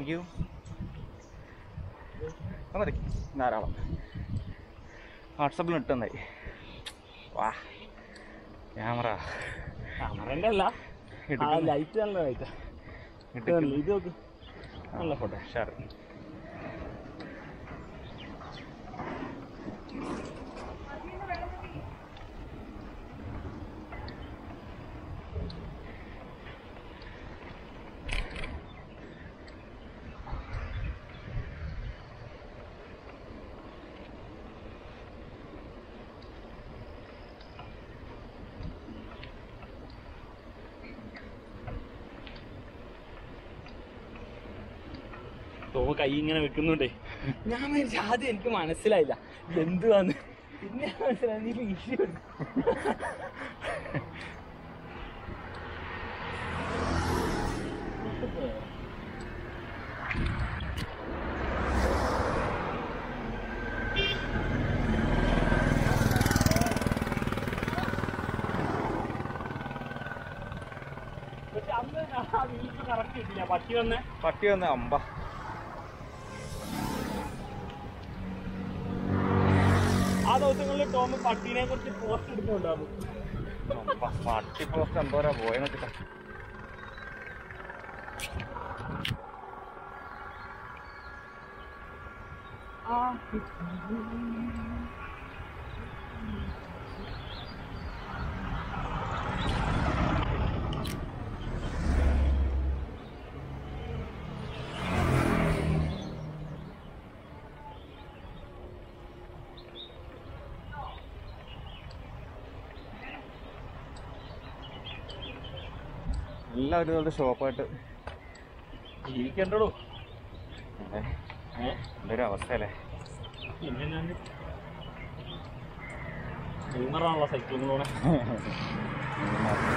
Thank you മതി ധാരാളം വാട്സപ്പിൽ ഇട്ടുന്നായി വാ ക്യാമറ ക്യാമറന്റെ അല്ല ലൈറ്റ് നല്ല ലൈറ്റ് ഇത് നോക്ക് നല്ല ഫോട്ടോ ഷാർ തോ കൈ ഇങ്ങനെ വെക്കുന്നുണ്ടേ ഞാൻ വിചാരിച്ചു ആദ്യം എനിക്ക് മനസ്സിലായില്ല എന്തുവാന്ന് പിന്നെ മനസ്സിലായി നീ ഇഷ്യൂ പക്ഷെ അന്ന് ആ വീട്ടിൽ കറക്റ്റ് കിട്ടില്ല പട്ടി വന്നേ പട്ടി വന്ന് അമ്പ ആ ദിവസങ്ങളിൽ ടോം പട്ടീനെ കുറിച്ച് പോസ്റ്റ് എടുക്കുന്നുണ്ടാവും അമ്പ പട്ടി പോസ്റ്റ് എന്തോരാ പോയെന്ന് വെച്ചിട്ടാ എല്ലാവരും ഇതുപോലെ ഷോപ്പായിട്ട് ജീവിക്കണ്ടോ എന്തൊരു അവസ്ഥയല്ലേ പിന്നെ ഞാൻ ഗെയിമറാണല്ലോ സൈക്കിളിൽ പോണേ ഉം.